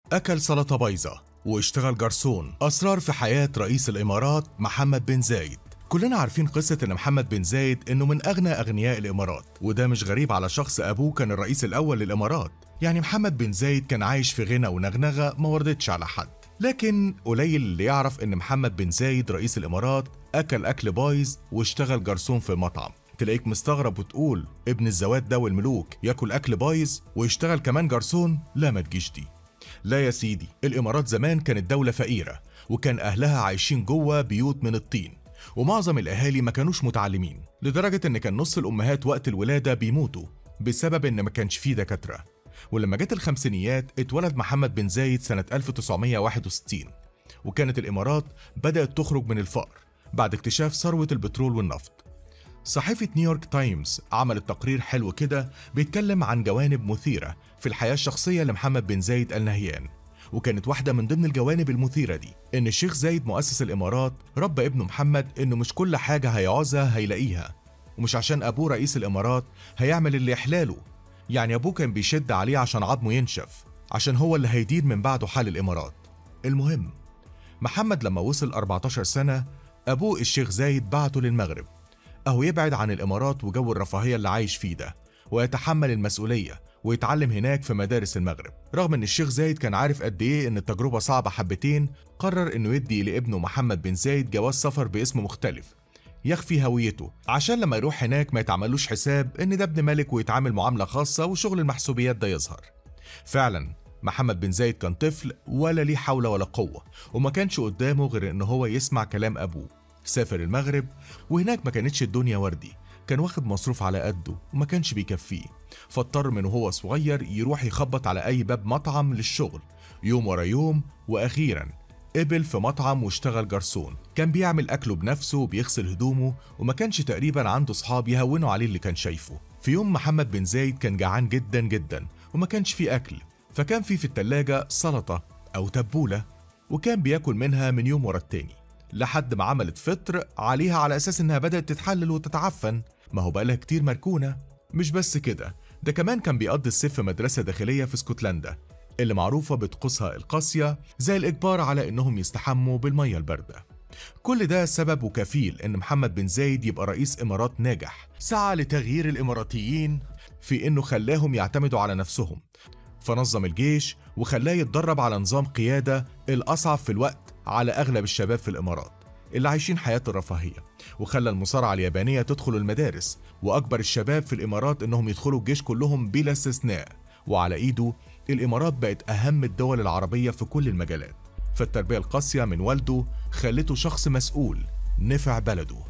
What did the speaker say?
أكل سلطة بايظة واشتغل جرسون أسرار في حياة رئيس الإمارات محمد بن زايد كلنا عارفين قصة إن محمد بن زايد إنه من أغنى أغنياء الإمارات وده مش غريب على شخص أبوه كان الرئيس الأول للإمارات يعني محمد بن زايد كان عايش في غنى ونغنغة ما وردتش على حد لكن قليل اللي يعرف إن محمد بن زايد رئيس الإمارات أكل أكل بايظ واشتغل جرسون في مطعم تلاقيك مستغرب وتقول ابن الزوات ده والملوك ياكل أكل بايظ ويشتغل كمان جرسون لا ما تجيش دي لا يا سيدي الإمارات زمان كانت دولة فقيرة وكان أهلها عايشين جوه بيوت من الطين ومعظم الأهالي ما كانوش متعلمين لدرجة إن كان نص الأمهات وقت الولادة بيموتوا بسبب إن ما كانش فيه دكاترة ولما جت الخمسينيات اتولد محمد بن زايد سنة 1961 وكانت الإمارات بدأت تخرج من الفقر بعد اكتشاف ثروة البترول والنفط صحيفة نيويورك تايمز عملت تقرير حلو كده بيتكلم عن جوانب مثيرة في الحياة الشخصية لمحمد بن زايد آل نهيان وكانت واحدة من ضمن الجوانب المثيرة دي إن الشيخ زايد مؤسس الإمارات ربى ابنه محمد إنه مش كل حاجة هيعوزها هيلاقيها ومش عشان أبوه رئيس الإمارات هيعمل اللي يحلاله يعني أبوه كان بيشد عليه عشان عظمه ينشف عشان هو اللي هيدير من بعده حال الإمارات المهم محمد لما وصل 14 سنة أبوه الشيخ زايد بعته للمغرب أهو يبعد عن الإمارات وجو الرفاهية اللي عايش فيه ده ويتحمل المسؤولية ويتعلم هناك في مدارس المغرب رغم ان الشيخ زايد كان عارف قد ايه ان التجربة صعبة حبتين قرر انه يدي لابنه محمد بن زايد جواز سفر باسم مختلف يخفي هويته عشان لما يروح هناك ما يتعملوش حساب ان ده ابن ملك ويتعامل معاملة خاصة وشغل المحسوبيات ده يظهر فعلا محمد بن زايد كان طفل ولا ليه حول ولا قوة وما كانش قدامه غير ان هو يسمع كلام ابوه سافر المغرب وهناك ما كانتش الدنيا وردي كان واخد مصروف على قده وما كانش بيكفيه فاضطر من وهو صغير يروح يخبط على أي باب مطعم للشغل يوم ورا يوم وأخيرا قبل في مطعم واشتغل جرسون كان بيعمل أكله بنفسه وبيغسل هدومه وما كانش تقريبا عنده صحاب يهونوا عليه اللي كان شايفه في يوم محمد بن زايد كان جعان جدا جدا وما كانش فيه أكل فكان في في التلاجة سلطة أو تبولة وكان بياكل منها من يوم ورا التاني لحد ما عملت فطر عليها على أساس إنها بدأت تتحلل وتتعفن ما هو بقالها كتير مركونة مش بس كده ده كمان كان بيقضي الصيف في مدرسة داخلية في اسكتلندا اللي معروفة بطقوسها القاسية زي الإجبار على إنهم يستحموا بالمية الباردة كل ده سبب وكفيل إن محمد بن زايد يبقى رئيس إمارات ناجح سعى لتغيير الإماراتيين في إنه خلاهم يعتمدوا على نفسهم فنظم الجيش وخلاه يتدرب على نظام قيادة الأصعب في الوقت على أغلب الشباب في الإمارات اللي عايشين حياة الرفاهية وخلى المصارعة اليابانية تدخل المدارس وأكبر الشباب في الإمارات إنهم يدخلوا الجيش كلهم بلا استثناء وعلى إيده الإمارات بقت أهم الدول العربية في كل المجالات فالتربية القاسية من والده خلته شخص مسؤول نفع بلده